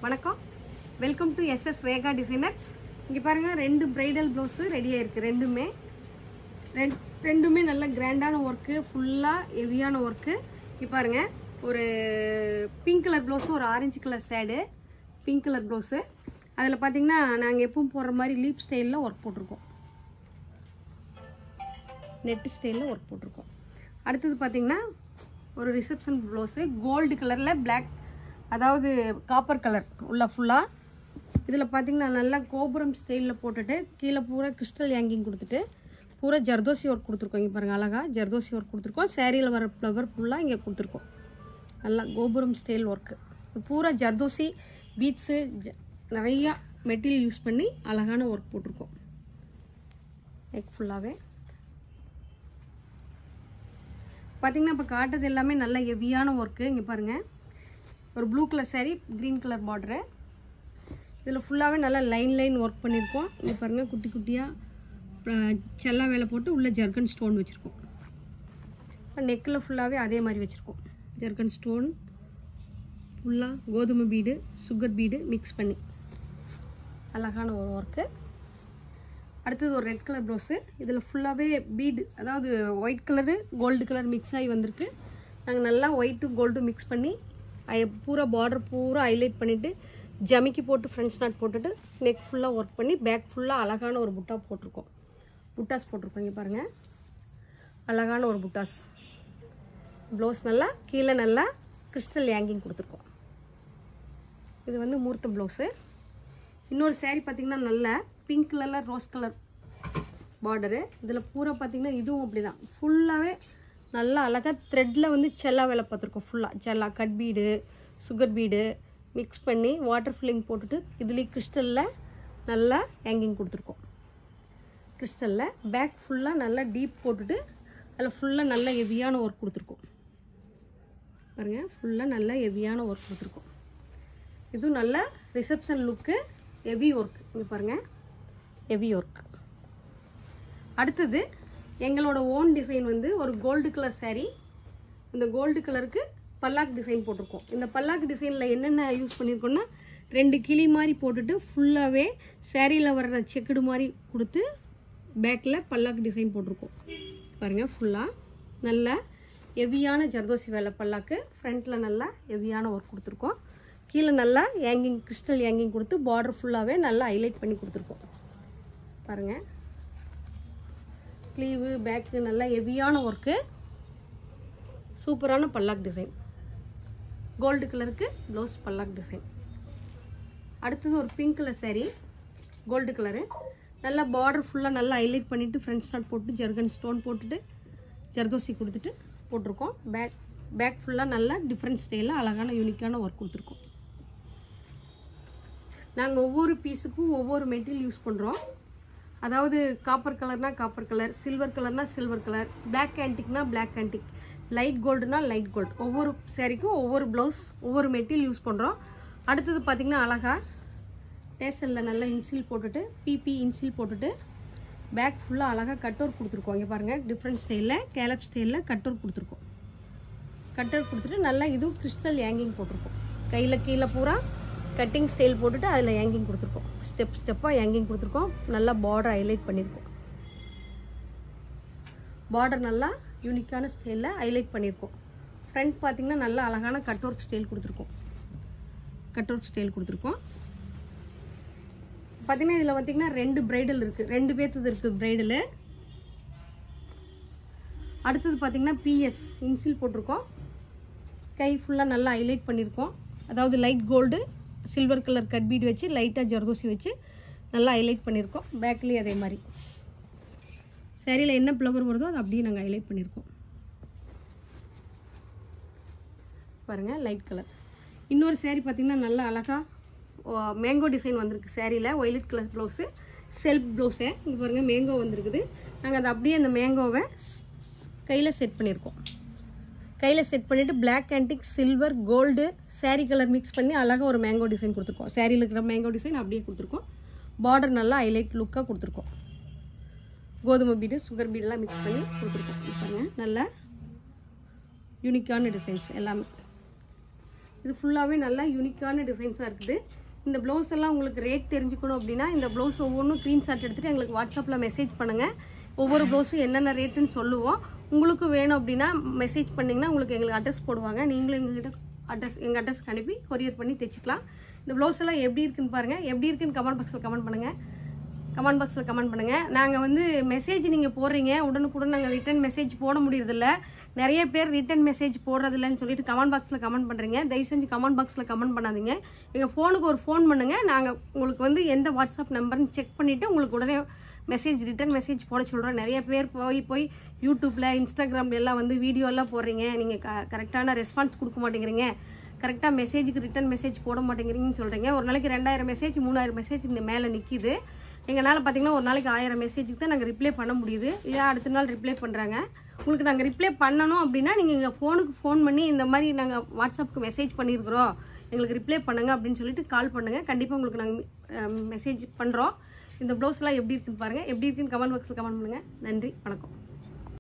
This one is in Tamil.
வணக்கம் welcome to SS Rekha designers இங்கே பாருங்கள் ரெண்டு பிரைடல் ப்ளவுஸு ரெடியாக இருக்குது ரெண்டுமே ரெண் ரெண்டுமே நல்ல கிராண்டான ஒர்க்கு ஃபுல்லாக ஹெவியான ஒர்க்கு இங்கே பாருங்கள் ஒரு பிங்க் கலர் ப்ளவுஸு ஒரு orange colour shade pink colour blouse அதில் பார்த்தீங்கன்னா நாங்கள் எப்பவும் போடுற மாதிரி லீப் ஸ்டைலில் ஒர்க் போட்டிருக்கோம் நெட் ஸ்டைலில் ஒர்க் போட்டிருக்கோம் அடுத்தது பார்த்தீங்கன்னா ஒரு ரிசப்ஷன் ப்ளவுஸு கோல்டு கலரில் Black அதாவது காப்பர் கலர் உள்ள ஃபுல்லாக இதில் பார்த்தீங்கன்னா நல்லா கோபுரம் ஸ்டைலில் போட்டுட்டு கீழே பூரா கிறிஸ்டல் ஹேங்கிங் கொடுத்துட்டு பூரா ஜர்தோசி ஒர்க் கொடுத்துருக்கோம் இங்கே பாருங்கள் அழகாக ஜர்தோசி ஒர்க் கொடுத்துருக்கோம் சேரீயில் வர ஃப்ளவர் ஃபுல்லாக இங்கே கொடுத்துருக்கோம் நல்லா கோபுரம் ஸ்டைல் ஒர்க்கு பூரா ஜர்தோசி பீட்ஸு நிறையா மெட்டீரியல் யூஸ் பண்ணி அழகான ஒர்க் போட்டிருக்கோம் நெக் ஃபுல்லாகவே பார்த்தீங்கன்னா இப்போ காட்டுறது எல்லாமே நல்ல ஹெவியான ஒர்க்கு இங்கே பாருங்கள் ஒரு blue colour saree green colour border இதில் ஃபுல்லாகவே நல்லா லைன் லைன் ஒர்க் பண்ணியிருக்கோம் இங்கே பாருங்கள் குட்டி குட்டியாக செல்லா வேலை போட்டு உள்ளே ஜர்கன் ஸ்டோன் வச்சுருக்கோம் இப்போ நெக்கில் ஃபுல்லாகவே அதே மாதிரி வச்சுருக்கோம் ஜர்கன் ஸ்டோன் ஃபுல்லாக கோதுமை பீடு சுகர் பீடு மிக்ஸ் பண்ணி அழகான ஒரு ஒர்க்கு அடுத்தது ஒரு ரெட் கலர் ப்ளவுஸு இதில் ஃபுல்லாகவே பீடு அதாவது white colour gold colour mix ஆகி வந்திருக்கு நாங்கள் நல்லா ஒயிட்டு கோல்டு மிக்ஸ் பண்ணி ஐ- பூரா பார்டர் பூரா ஹைலைட் பண்ணிவிட்டு ஜமிக்கி போட்டு ஃப்ரண்ட்ஸ் நாட் போட்டுட்டு நெக் ஃபுல்லாக ஒர்க் பண்ணி பேக் ஃபுல்லாக அழகான ஒரு புட்டா போட்டிருக்கோம் புட்டாஸ் போட்டிருக்கோம் இங்கே பாருங்கள் அழகான ஒரு புட்டாஸ் ப்ளவுஸ் நல்லா கீழே நல்லா கிறிஸ்டல் ஹேங்கிங் கொடுத்துருக்கோம் இது வந்து மூர்த்த ப்ளவுஸு இன்னொரு saree பார்த்தீங்கன்னா நல்ல பிங்க் கலரில் ரோஸ் கலர் பார்டரு இதில் பூரா பார்த்தீங்கன்னா இதுவும் அப்படி தான் ஃபுல்லாகவே நல்லா அழகாக த்ரெட்டில் வந்து செல்லா வேலை பார்த்துருக்கோம் ஃபுல்லாக செல்லா cut bead sugar bead mix பண்ணி வாட்டர் ஃபில்லிங் போட்டுட்டு இதுலேயும் கிறிஸ்டலில் நல்லா ஹேங்கிங் கொடுத்துருக்கோம் கிறிஸ்டலில் பேக் ஃபுல்லாக நல்லா டீப் போட்டுட்டு அதில் ஃபுல்லாக நல்ல ஹெவியான ஒர்க் கொடுத்துருக்கோம் பாருங்கள் ஃபுல்லாக நல்லா ஹெவியான ஒர்க் கொடுத்துருக்கோம் இதுவும் நல்ல ரிசப்ஷன் லுக்கு ஹெவி ஒர்க் இங்கே பாருங்கள் ஹெவி ஒர்க் அடுத்தது எங்களோட ஓன் டிசைன் வந்து ஒரு கோல்டு கலர் saree இந்த கோல்டு கலருக்கு பல்லாக் டிசைன் போட்டிருக்கோம் இந்த பல்லாக் டிசைனில் என்னென்ன யூஸ் பண்ணியிருக்கோம்னா ரெண்டு கிளி மாதிரி போட்டுட்டு ஃபுல்லாகவே சேரீயில் வர்ற செக்குடு மாதிரி கொடுத்து பேக்கில் பல்லாக் டிசைன் போட்டிருக்கோம் பாருங்கள் ஃபுல்லாக நல்ல ஹெவியான ஜர்தோசி வேலை பல்லாக்கு ஃப்ரண்ட்டில் நல்லா ஹெவியான ஒர்க் கொடுத்துருக்கோம் கீழே நல்லா ஹேங்கிங் கிறிஸ்டல் ஹேங்கிங் கொடுத்து பார்டர் ஃபுல்லாகவே நல்லா ஹைலைட் பண்ணி கொடுத்துருக்கோம் பாருங்கள் ஸ்லீவு பேக்கு நல்லா ஹெவியான ஒர்க்கு சூப்பரான பல்லாக் டிசைன் கோல்டு கலருக்கு ப்ளவுஸ் பல்லாக் டிசைன் அடுத்தது ஒரு pink colour saree gold colour நல்லா பார்டர் ஃபுல்லாக நல்லா ஹைலைட் பண்ணிவிட்டு ஃப்ரண்ட் ஸ்டார்ட் போட்டு ஜர்கன் ஸ்டோன் போட்டுட்டு ஜர்தோசி கொடுத்துட்டு போட்டிருக்கோம் பேக் பேக் ஃபுல்லாக நல்லா டிஃப்ரெண்ட் ஸ்டைலில் அழகான யூனிக்கான ஒர்க் கொடுத்துருக்கோம் நாங்கள் ஒவ்வொரு பீஸுக்கும் ஒவ்வொரு மெட்டீரியல் யூஸ் பண்ணுறோம் அதாவது காப்பர் கலர்னா காப்பர் கலர் சில்வர் கலர்னா சில்வர் கலர் பிளாக் ஆன்டிக்னா பிளாக் ஆன்டிக் லைட் கோல்டுனா லைட் கோல்டு ஒவ்வொரு சாரிக்கும் ஒவ்வொரு ப்ளவுஸ் ஒவ்வொரு மெட்டீரியல் யூஸ் பண்ணுறோம் அடுத்தது பார்த்திங்கன்னா அழகா டேசலில் நல்லா இன்சில் போட்டுட்டு பிபி இன்சில் போட்டுட்டு பேக் ஃபுல்லாக அழகாக கட்டோர் கொடுத்துருக்கோம் இங்கே பாருங்கள் டிஃப்ரெண்ட் ஸ்டைலில் கேலப் ஸ்டைலில் கட்டோர் கொடுத்துருக்கோம் கட்டர் கொடுத்துட்டு நல்லா இதுவும் கிறிஸ்டல் ஹேங்கிங் போட்டிருக்கோம் கையில் கீழே பூரா கட்டிங் ஸ்டைல் போட்டுட்டு அதில் ஹேங்கிங் கொடுத்துருக்கோம் ஸ்டெப் ஸ்டெப்பாக ஹேங்கிங் கொடுத்துருக்கோம் நல்லா பார்டர் ஹைலைட் பண்ணியிருக்கோம் பார்டர் நல்லா யூனிக்கான ஸ்டைலில் ஹைலைட் பண்ணியிருக்கோம் ஃப்ரண்ட் பார்த்தீங்கன்னா நல்லா அழகான கட் ஒர்க் ஸ்டைல் கொடுத்துருக்கோம் கட் ஒர்க் ஸ்டைல் கொடுத்துருக்கோம் பார்த்தீங்கன்னா இதில் பார்த்தீங்கன்னா ரெண்டு பிரைடல் இருக்குது ரெண்டு பேர்த்தது இருக்குது பிரைடலு அடுத்தது பார்த்தீங்கன்னா பிஎஸ் இன்சில் போட்டிருக்கோம் கை ஃபுல்லாக நல்லா ஹைலைட் பண்ணியிருக்கோம் அதாவது light gold silver colour cut bead வச்சு லைட்டாக ஜர்தோசி வச்சு நல்லா ஹைலைட் பண்ணியிருக்கோம் பேக்லேயும் அதே மாதிரி சேரீல என்ன ஃப்ளவர் வருதோ அதை அப்படியே நாங்கள் ஹைலைட் பண்ணியிருக்கோம் பாருங்கள் லைட் கலர் இன்னொரு saree பார்த்தீங்கன்னா நல்லா அழகாக மேங்கோ டிசைன் வந்திருக்கு சேரீல violet colour blouse self blouse இங்கே பாருங்கள் மேங்கோ வந்திருக்குது நாங்கள் அதை அப்படியே அந்த மேங்கோவை கையில் செட் பண்ணியிருக்கோம் கையில் செட் பண்ணிவிட்டு Black antique silver gold saree colour mix பண்ணி அழகாக ஒரு மேங்கோ டிசைன் கொடுத்துருக்கோம் சேரீல இருக்கிற மேங்கோ டிசைன் அப்படியே கொடுத்துருக்கோம் பார்டர் நல்லா ஹைலைட் லுக்காக கொடுத்துருக்கோம் கோதுமை பீடு சுகர் பீடெல்லாம் மிக்ஸ் பண்ணி கொடுத்துருக்கோம் இது பாருங்க நல்ல யூனிக்கான டிசைன்ஸ் எல்லாமே இது ஃபுல்லாகவே நல்லா யூனிக்கான டிசைன்ஸாக இருக்குது இந்த ப்ளவுஸ் எல்லாம் உங்களுக்கு ரேட் தெரிஞ்சுக்கணும் அப்படின்னா இந்த ப்ளவுஸ் ஒவ்வொன்றும் ஸ்க்ரீன்ஷாட் எடுத்துகிட்டு எங்களுக்கு வாட்ஸ்அப்பில் மெசேஜ் பண்ணுங்கள் ஒவ்வொரு ப்ளவுஸும் என்னென்ன ரேட்டுன்னு சொல்லுவோம் உங்களுக்கு வேணும் அப்படின்னா மெசேஜ் பண்ணிங்கன்னா உங்களுக்கு எங்களுக்கு அட்ரஸ் போடுவாங்க நீங்களும் எங்ககிட்ட அட்ரஸ் எங்கள் அட்ரஸ்க்கு அனுப்பி கொரியர் பண்ணி தைச்சிக்கலாம் இந்த ப்ளவுஸ் எல்லாம் எப்படி இருக்குன்னு பாருங்கள் எப்படி இருக்குன்னு கமெண்ட் பாக்ஸில் கமெண்ட் பண்ணுங்கள் கமெண்ட் பாக்ஸில் கமெண்ட் பண்ணுங்கள் நாங்கள் வந்து மெசேஜ் நீங்கள் போடுறீங்க உடனுக்குடன் நாங்கள் ரிட்டன் மெசேஜ் போட முடியறதில்ல நிறைய பேர் ரிட்டன் மெசேஜ் போடுறதில்லன்னு சொல்லிட்டு கமெண்ட் பாக்ஸில் கமெண்ட் பண்ணுறீங்க தயவு செஞ்சு கமெண்ட் பாக்ஸில் கமெண்ட் பண்ணாதீங்க எங்கள் ஃபோனுக்கு ஒரு ஃபோன் பண்ணுங்கள் நாங்கள் உங்களுக்கு வந்து எந்த வாட்ஸ்அப் நம்பர்னு செக் பண்ணிவிட்டு உங்களுக்கு உடனே மெசேஜ் ரிட்டன் மெசேஜ் போட சொல்கிறோம் நிறைய பேர் போய் போய் யூடியூப்பில் இன்ஸ்டாகிராம்ல எல்லாம் வந்து வீடியோ எல்லாம் போடுறீங்க நீங்கள் க கரெக்டான ரெஸ்பான்ஸ் கொடுக்க மாட்டேங்கிறீங்க கரெக்டாக மெசேஜுக்கு ரிட்டன் மெசேஜ் போட மாட்டேங்கிறீங்கன்னு சொல்கிறீங்க ஒரு நாளைக்கு ரெண்டாயிரம் மெசேஜ் மூணாயிரம் மெசேஜ் இந்த மேலே நிற்கிது எங்களால் பார்த்தீங்கன்னா ஒரு நாளைக்கு ஆயிரம் மெசேஜுக்கு தான் நாங்கள் ரிப்ளை பண்ண முடியுது இல்லை அடுத்த நாள் ரிப்ளை பண்ணுறாங்க உங்களுக்கு நாங்கள் ரிப்ளை பண்ணணும் அப்படின்னா நீங்கள் எங்கள் ஃபோனுக்கு ஃபோன் பண்ணி இந்த மாதிரி நாங்கள் வாட்ஸ்அப்புக்கு மெசேஜ் பண்ணியிருக்கிறோம் எங்களுக்கு ரிப்ளை பண்ணுங்க அப்படின்னு சொல்லிட்டு கால் பண்ணுங்கள் கண்டிப்பாக உங்களுக்கு நாங்கள் மெசேஜ் பண்ணுறோம் இந்த ப்ளவுஸ்லாம் எப்படி இருக்குன்னு பாருங்கள் எப்படி இருக்குன்னு கமெண்ட் பாக்ஸில் கமெண்ட் பண்ணுங்கள் நன்றி வணக்கம்